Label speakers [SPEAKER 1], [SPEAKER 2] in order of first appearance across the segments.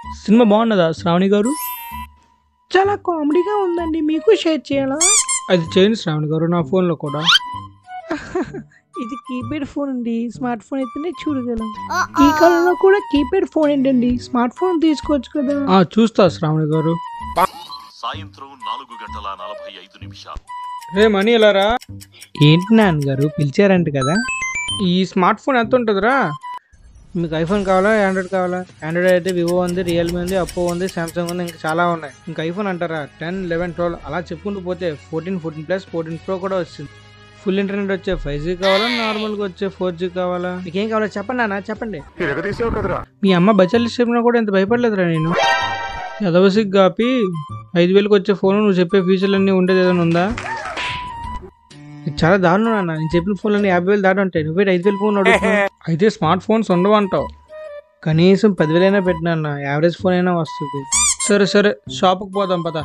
[SPEAKER 1] Cinema బాగున్నదా Shravani గారు
[SPEAKER 2] చాలా కామెడీగా ఉందండి మీకు షేర్ చేయాలా
[SPEAKER 1] అది చేయండి శ్రావణి గారు నా ఫోన్లో కూడా
[SPEAKER 2] ఇది కీప్యాడ్ ఫోన్ అండి స్మార్ట్ ఫోన్ అయితేనే చూడగలం ఈ కాలంలో కూడా కీప్యాడ్ ఫోన్ ఏంటండి స్మార్ట్ ఫోన్ తీసుకోవచ్చు కదా
[SPEAKER 1] ఆ, చూస్తా శ్రావణి గారు
[SPEAKER 3] సాయంత్రం నాలుగు గంటల నలభై ఐదు నిమిషాలు
[SPEAKER 1] రే మనీ ఎలారా
[SPEAKER 2] ఏంటి నాన్నగారు పిలిచారంట కదా
[SPEAKER 1] ఈ స్మార్ట్ ఫోన్ ఎంత ఉంటుందిరా మీకు ఐఫోన్ కావాలా ఆండ్రాయిడ్ కావాలా ఆండ్రాయిడ్ అయితే వివో ఉంది రియల్మీ ఉంది అప్పో ఉంది సామ్సంగ్ ఉంది ఇంకా చాలా ఉన్నాయి ఇంకా ఐఫోన్ అంటారా టెన్ లెవెన్ ట్వెల్వ్ అలా చెప్పుకుంటూ పోతే fourteen fourteen plus fourteen pro కూడా వచ్చింది ఫుల్ ఇంటర్నెట్ వచ్చే ఫైవ్ జీ కావాలా నార్మల్గా వచ్చే ఫోర్ జీ కావాలా మీకేం కావాలో చెప్పండి అన్న చెప్పండి మీ అమ్మ బడ్జెట్ చెప్పినా కూడా ఇంత భయపడలేదురా నేను ఎదవసిక్ కాపి ఐదు వేలకు వచ్చే ఫోన్ నువ్వు చెప్పే ఫీచర్లు అన్నీ ఉండేది ఏదైనా ఉందా ఇది చాలా దారుణం అన్న నేను చెప్పిన ఫోన్లన్నీ యాభై వేలు దాటి ఉంటాయి నువ్వే ఐదు వేలు ఫోన్ అడుగుతున్నావు అయితే స్మార్ట్ ఫోన్స్ ఉండవు అంటావు కనీసం పదివేలైనా పెట్టినా అన్న యావరేజ్ ఫోన్ అయినా వస్తుంది సరే సరే షాప్కి పోదాం పద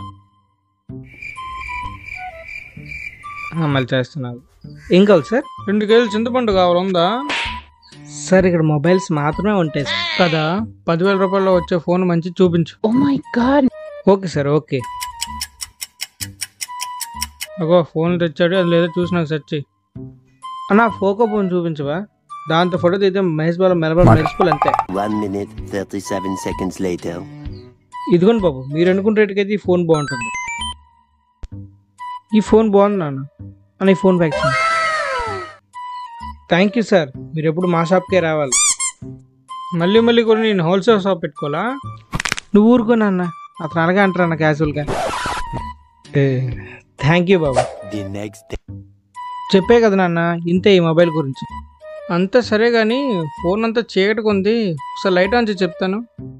[SPEAKER 1] ఆ, మళ్ళీ చేస్తున్నాను ఏం కావాలి సార్ రెండు కేజీలు చింతపండు కావాలి ఉందా సార్ ఇక్కడ మొబైల్స్ మాత్రమే ఉంటాయి సార్. కదా పదివేల రూపాయల్లో వచ్చే ఫోన్ మంచి చూపించు
[SPEAKER 2] oh my god
[SPEAKER 1] okay sir okay అగో ఫోన్ తెచ్చాడు అది లేదో చూసి నాకు సెర్చ్ చెయ్యి అన్న ఫోకో ఫోన్ చూపించవా దాంతో ఫోటో తీస్తే మహేష్ బాబు మెలబల్ మెరిసిపోలు అంతే
[SPEAKER 4] One minute, 37 seconds later.
[SPEAKER 1] ఇదిగోండి బాబు మీరు అనుకున్న రేటుకైతే ఈ ఫోన్ బాగుంటుంది ఈ ఫోన్ బాగుంది నాన్న అని ఈ ఫోన్ ప్యాక్ చేయండి థ్యాంక్ యూ సార్ మీరు ఎప్పుడు మా షాప్కే రావాలి మళ్ళీ మళ్ళీ కూడా నేను హోల్సేల్ షాప్ పెట్టుకోవాలా నువ్వు ఊరుకో నాన్న అతను అలాగే అంటారు అన్న క్యాజువల్గా థ్యాంక్ యూ బాబు
[SPEAKER 4] The next day.
[SPEAKER 1] చెప్పే కదా నాన్న ఇంతే ఈ మొబైల్ గురించి అంతా సరే కానీ ఫోన్ అంతా చీకటిగా ఉంది ఒకసారి లైట్ ఆన్ చేసి చెప్తాను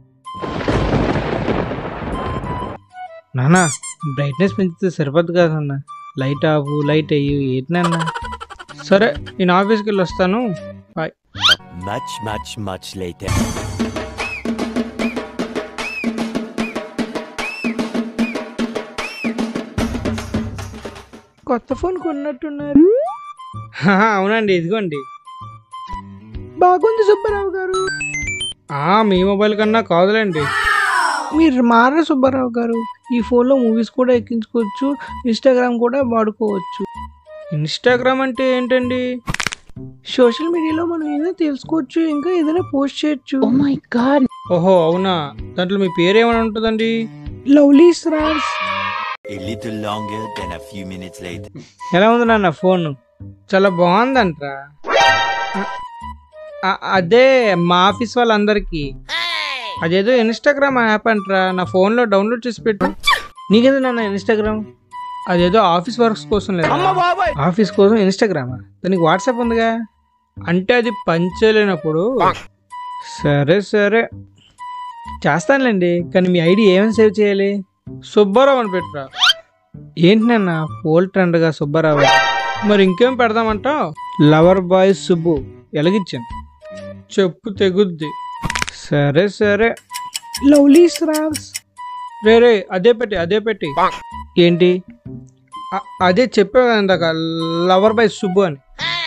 [SPEAKER 1] నాన్న బ్రైట్నెస్ పెంచితే సరిపోద్దు కదా నాన్న లైట్ ఆఫ్ లైట్ అయ్యి ఏంటి నాన్న సరే నేను ఆఫీస్కి వెళ్ళి వస్తాను bye
[SPEAKER 4] Much, much, much later.
[SPEAKER 2] కొత్త ఫోన్ కొన్నట్టున్నారు
[SPEAKER 1] అవునండి ఇదిగోండి
[SPEAKER 2] బాగుంది సుబ్బారావు గారు
[SPEAKER 1] ఆ, మీ మొబైల్ కన్నా కాదులేండి
[SPEAKER 2] మీరు మార సుబ్బారావు గారు ఈ ఫోన్లో మూవీస్ కూడా ఎక్కించుకోవచ్చు ఇన్స్టాగ్రామ్ కూడా వాడుకోవచ్చు
[SPEAKER 1] ఇన్స్టాగ్రామ్ అంటే ఏంటండి
[SPEAKER 2] సోషల్ మీడియాలో మనం ఏదైనా తెలుసుకోవచ్చు ఇంకా ఏదైనా పోస్ట్ చేయొచ్చు ఓ మై గాడ్
[SPEAKER 1] ఓహో అవునా దాంట్లో మీ పేరు ఏమైనా ఉంటుందండి
[SPEAKER 2] lovely stars
[SPEAKER 4] A little longer than a few minutes later.
[SPEAKER 1] ఎలా ఉంది నాన్న ఫోన్ చాలా బాగుందంట్రా అ- అదే మా ఆఫీస్ వాళ్ళందరికీ అదేదో ఇన్స్టాగ్రామ్ యాప్ అంటరా నా ఫోన్లో డౌన్లోడ్ చేసి పెట్టు నీకేదో నాన్న ఇన్స్టాగ్రామ్ అదేదో ఆఫీస్ వర్క్స్ కోసం లేదు ఆఫీస్ కోసం ఇన్స్టాగ్రామా దానికి వాట్సాప్ ఉందిగా అంటే అది పనిచేయలేనప్పుడు సరే సరే చేస్తానులేండి కానీ మీ ఐడి ఏమని సేవ్ చేయాలి సుబ్బారావు అని పెట్టురా ఏంటి నాన్న ఓల్డ్ ట్రెండ్గా సుబ్బారావు మరి ఇంకేం పెడదామంటావు లవర్ బాయ్ సుబ్బు ఎలాగిచ్చాను చెప్పు తెగుద్ది సరే సరే
[SPEAKER 2] లవ్లీ స్టార్స్
[SPEAKER 1] రే రే అదే పెట్టి అదే పెట్టి ఏంటి అ- అదే చెప్పావు కదా ఇందాక లవర్ బాయ్ సుబ్బు అని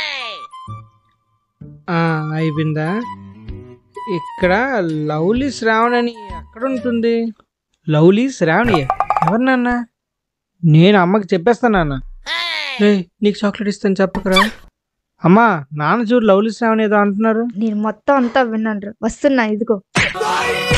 [SPEAKER 1] ఆ, అయిపోయిందా ఇక్కడ లవ్లీ శ్రావణ్ అని ఎక్కడ ఉంటుంది లవ్లీ శ్రావణి ఎవరు నాన్న నేను అమ్మకి చెప్పేస్తాను నాన్న రే నీకు చాక్లెట్ ఇస్తాను చెప్పకరా అమ్మా నాన్న చూడు లవ్లీ శ్రావణి ఏదో అంటున్నారు
[SPEAKER 5] నేను మొత్తం అంతా విన్నాను వస్తున్నా ఇదిగో